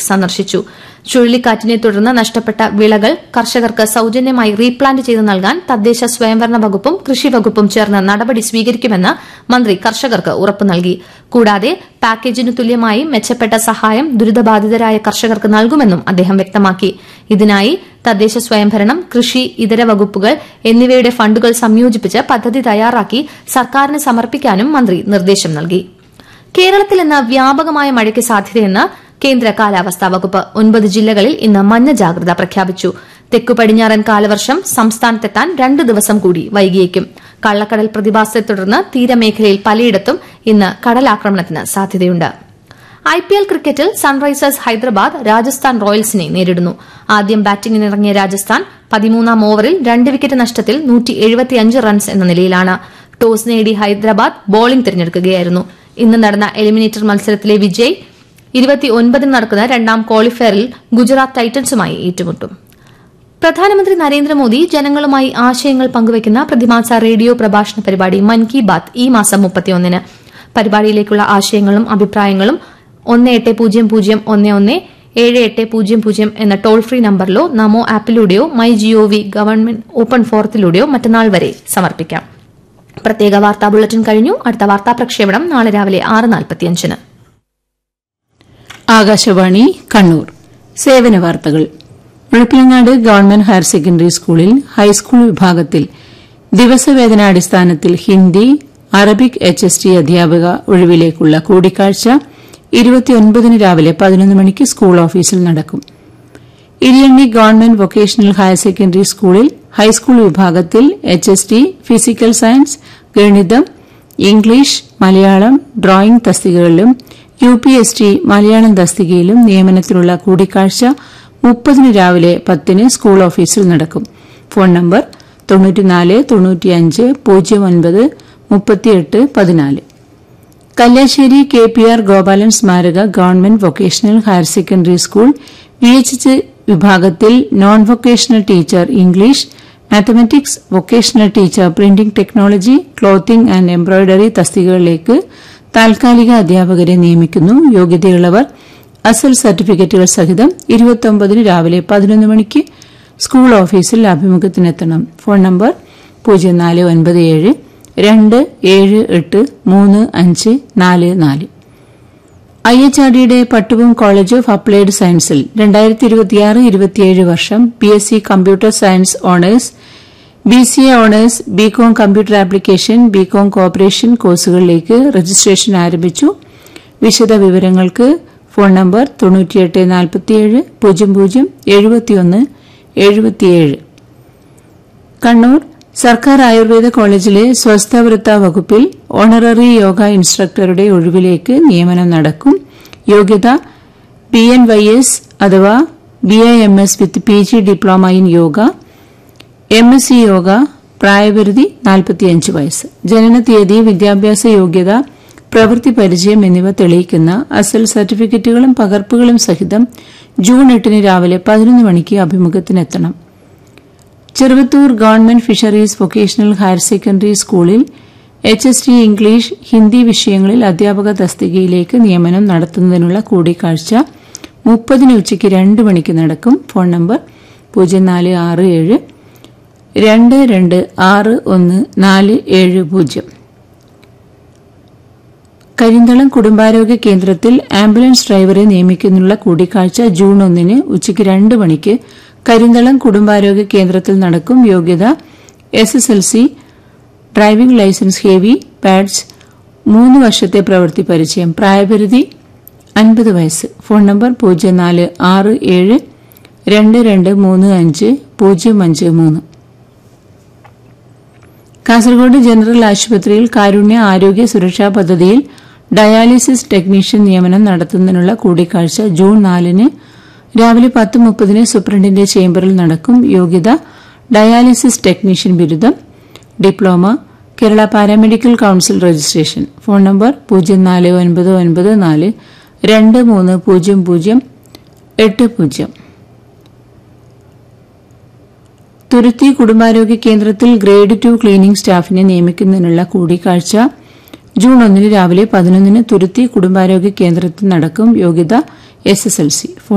സന്ദർശിച്ചു ചുഴലിക്കാറ്റിനെ തുടർന്ന് നഷ്ടപ്പെട്ട വിളകൾ കർഷകർക്ക് സൌജന്യമായി റീപ്ലാന്റ് ചെയ്ത് നൽകാൻ തദ്ദേശ സ്വയംഭരണ വകുപ്പും കൃഷി വകുപ്പും ചേർന്ന് നടപടി സ്വീകരിക്കുമെന്ന് മന്ത്രി കർഷകർക്ക് ഉറപ്പു നൽകി കൂടാതെ പാക്കേജിന് തുല്യമായി മെച്ചപ്പെട്ട സഹായം ദുരിതബാധിതരായ കർഷകർക്ക് നൽകുമെന്നും അദ്ദേഹം വ്യക്തമാക്കി ഇതിനായി തദ്ദേശ സ്വയംഭരണം കൃഷി ഇതര വകുപ്പുകൾ എന്നിവയുടെ ഫണ്ടുകൾ സംയോജിപ്പിച്ച് പദ്ധതി തയ്യാറാക്കി സർക്കാരിന് സമർപ്പിക്കാനും മന്ത്രി നിർദ്ദേശം നൽകി കേരളത്തിൽ ഇന്ന് വ്യാപകമായ മഴയ്ക്ക് സാധ്യതയെന്ന് കേന്ദ്ര കാലാവസ്ഥാ വകുപ്പ് ഒൻപത് ജില്ലകളിൽ ഇന്ന് മഞ്ഞ ജാഗ്രത പ്രഖ്യാപിച്ചു തെക്കു പടിഞ്ഞാറൻ കാലവർഷം സംസ്ഥാനത്തെത്താൻ രണ്ട് ദിവസം കൂടി വൈകിയേക്കും കള്ളക്കടൽ പ്രതിഭാസത്തെ തുടർന്ന് തീരമേഖലയിൽ പലയിടത്തും ഇന്ന് കടലാക്രമണത്തിന് സാധ്യതയുണ്ട് ഐപിഎൽ ക്രിക്കറ്റിൽ സൺറൈസേഴ്സ് ഹൈദരാബാദ് രാജസ്ഥാൻ റോയൽസിനെ നേരിടുന്നു ആദ്യം ബാറ്റിംഗിനിറങ്ങിയ രാജസ്ഥാൻ പതിമൂന്നാം ഓവറിൽ രണ്ട് വിക്കറ്റ് നഷ്ടത്തിൽ റൺസ് എന്ന നിലയിലാണ് ടോസ് നേടി ഹൈദരാബാദ് ബോളിംഗ് തിരഞ്ഞെടുക്കുകയായിരുന്നു ഇന്ന് നടന്ന എലിമിനേറ്റർ മത്സരത്തിലെ വിജയ് ഇരുപത്തിയൊൻപതിന് നടക്കുന്ന രണ്ടാം ക്വാളിഫയറിൽ ഗുജറാത്ത് ടൈറ്റൻസുമായി ഏറ്റുമുട്ടും പ്രധാനമന്ത്രി നരേന്ദ്രമോദി ജനങ്ങളുമായി ആശയങ്ങൾ പങ്കുവയ്ക്കുന്ന പ്രതിമാസ റേഡിയോ പ്രഭാഷണ പരിപാടി മൻ കി ബാത്ത് ഈ മാസം മുപ്പത്തിയൊന്നിന് പരിപാടിയിലേക്കുള്ള ആശയങ്ങളും അഭിപ്രായങ്ങളും ഒന്ന് എട്ട് പൂജ്യം പൂജ്യം ഒന്ന് ഒന്ന് ഏഴ് എട്ട് പൂജ്യം പൂജ്യം എന്ന ടോൾ ഫ്രീ നമ്പറിലോ നമോ ആപ്പിലൂടെയോ മൈ ജിഒവി ഗവൺമെന്റ് ഓപ്പൺ ഫോറത്തിലൂടെയോ മറ്റന്നാൾ വരെ സമർപ്പിക്കാം പ്രത്യേക വാർത്താ ബുള്ളറ്റിൻ കഴിഞ്ഞു അടുത്ത വാർത്താ പ്രക്ഷേപണം നാളെ രാവിലെ ആറ് നാൽപ്പത്തിയഞ്ചിന് ആകാശവാണി കണ്ണൂർ സേവന വാർത്തകൾ മുഴപ്പിലങ്ങാട് ഗവൺമെന്റ് ഹയർ സെക്കൻഡറി സ്കൂളിൽ ഹൈസ്കൂൾ വിഭാഗത്തിൽ ദിവസവേതനാടിസ്ഥാനത്തിൽ Hindi Arabic H S T അധ്യാപക ഒഴിവിലേക്കുള്ള കൂടിക്കാഴ്ച ഇരുപത്തിയൊൻപതിന് രാവിലെ പതിനൊന്ന് മണിക്ക് സ്കൂൾ ഓഫീസിൽ നടക്കും Iriyanni government vocational higher secondary സ്കൂളിൽ ഹൈസ്കൂൾ വിഭാഗത്തിൽ H S T physical science ഗണിതം ഇംഗ്ലീഷ് മലയാളം ഡ്രോയിംഗ് തസ്തികകളിലും U P S T Malayalam തസ്തികയിലും നിയമനത്തിനുള്ള കൂടിക്കാഴ്ച മുപ്പതിന് രാവിലെ പത്തിന് സ്കൂൾ ഓഫീസിൽ നടക്കും ഫോൺ നമ്പർ തൊണ്ണൂറ്റിനാല് തൊണ്ണൂറ്റിയഞ്ച് പൂജ്യം ഒൻപത് മുപ്പത്തിയെട്ട് പതിനാല് Kalliasseri K P R Gopalan സ്മാരക government vocational higher secondary school V H H വിഭാഗത്തിൽ non vocational teacher English mathematics vocational teacher printing technology clothing and embroidery തസ്തികകളിലേക്ക് താൽക്കാലിക അധ്യാപകരെ നിയമിക്കുന്നു യോഗ്യതയുള്ളവർ അസൽ സർട്ടിഫിക്കറ്റുകൾ സഹിതം ഇരുപത്തൊമ്പതിന് രാവിലെ പതിനൊന്ന് മണിക്ക് സ്കൂൾ ഓഫീസിൽ അഭിമുഖത്തിനെത്തണം ഫോൺ നമ്പർ പൂജ്യം നാല് ഒൻപത് ഏഴ് രണ്ട് ഏഴ് എട്ട് മൂന്ന് അഞ്ച് നാല് നാല് ഐ എച്ച് ആർ ഡിയുടെ പട്ടുവം കോളേജ് ഓഫ് അപ്ലൈഡ് സയൻസിൽ രണ്ടായിരത്തി ഇരുപത്തിയാറ് ഇരുപത്തിയേഴ് വർഷം B S C computer science honours B C A honours BCom computer application BCom cooperation കോഴ്സുകളിലേക്ക് രജിസ്ട്രേഷൻ ആരംഭിച്ചു വിശദ വിവരങ്ങൾക്ക് ഫോൺ നമ്പർ തൊണ്ണൂറ്റിയെട്ട് നാൽപ്പത്തിയേഴ് പൂജ്യം പൂജ്യം എഴുപത്തിയൊന്ന് എഴുപത്തിയേഴ് കണ്ണൂർ സർക്കാർ ആയുർവേദ കോളേജിലെ സ്വസ്ഥവൃത്ത വകുപ്പിൽ ഓണററി യോഗ ഇൻസ്ട്രക്ടറുടെ ഒഴിവിലേക്ക് നിയമനം നടക്കും യോഗ്യത ബി എൻ വൈ എസ് അഥവാ B I M S with P G diploma in yoga M S C yoga പ്രായപരിധി നാൽപ്പത്തിയഞ്ച് വയസ്സ് ജനനതീയതി വിദ്യാഭ്യാസ യോഗ്യത പ്രവൃത്തി പരിചയം എന്നിവ തെളിയിക്കുന്ന അസൽ സർട്ടിഫിക്കറ്റുകളും പകർപ്പുകളും സഹിതം ജൂൺ എട്ടിന് രാവിലെ പതിനൊന്ന് മണിക്ക് അഭിമുഖത്തിനെത്തണം Cheruvathur government fisheries vocational higher secondary സ്കൂളിൽ H S T English Hindi വിഷയങ്ങളിൽ അധ്യാപക തസ്തികയിലേക്ക് നിയമനം നടത്തുന്നതിനുള്ള കൂടിക്കാഴ്ച മുപ്പതിന് ഉച്ചയ്ക്ക് രണ്ട് മണിക്ക് നടക്കും ഫോൺ നമ്പർ പൂജ്യം നാല് ആറ് ഏഴ് രണ്ട് രണ്ട് ആറ് ഒന്ന് നാല് ഏഴ് പൂജ്യം കരിന്തളം കുടുംബാരോഗ്യ കേന്ദ്രത്തിൽ ആംബുലൻസ് ഡ്രൈവറെ നിയമിക്കുന്നതിനുള്ള കൂടിക്കാഴ്ച ജൂൺ ഒന്നിന് ഉച്ചയ്ക്ക് രണ്ട് മണിക്ക് കരിന്തളം കുടുംബാരോഗ്യ കേന്ദ്രത്തിൽ നടക്കും യോഗ്യത S S L C driving licence heavy pads മൂന്ന് വർഷത്തെ പ്രവൃത്തി പരിചയം പ്രായപരിധി അൻപത് വയസ്സ് ഫോൺ നമ്പർ പൂജ്യം നാല് ആറ് ഏഴ് രണ്ട് രണ്ട് മൂന്ന് അഞ്ച് പൂജ്യം അഞ്ച് മൂന്ന് കാസർഗോഡ് ജനറൽ ആശുപത്രിയിൽ കാരുണ്യ ആരോഗ്യ സുരക്ഷാ പദ്ധതിയിൽ ഡയാലിസിസ് ടെക്നീഷ്യൻ നിയമനം നടത്തുന്നതിനുള്ള കൂടിക്കാഴ്ച ജൂൺ നാലിന് രാവിലെ പത്ത് മുപ്പതിന് സൂപ്രണ്ടിന്റെ ചേംബറിൽ നടക്കും യോഗ്യത ഡയാലിസിസ് ടെക്നീഷ്യൻ ബിരുദം diploma Kerala paramedical council registration phone number പൂജ്യം നാല് ഒൻപത് ഒൻപത് നാല് രണ്ട് മൂന്ന് പൂജ്യം പൂജ്യം എട്ട് പൂജ്യം തുരുത്തി കുടുംബാരോഗ്യ കേന്ദ്രത്തിൽ ഗ്രേഡ് ടു ക്ലീനിംഗ് സ്റ്റാഫിനെ നിയമിക്കുന്നതിനുള്ള കൂടിക്കാഴ്ച ജൂൺ ഒന്നിന് രാവിലെ പതിനൊന്നിന് തുരുത്തി കുടുംബാരോഗ്യ കേന്ദ്രത്തിൽ നടക്കും യോഗ്യത എസ് എസ് എൽ സി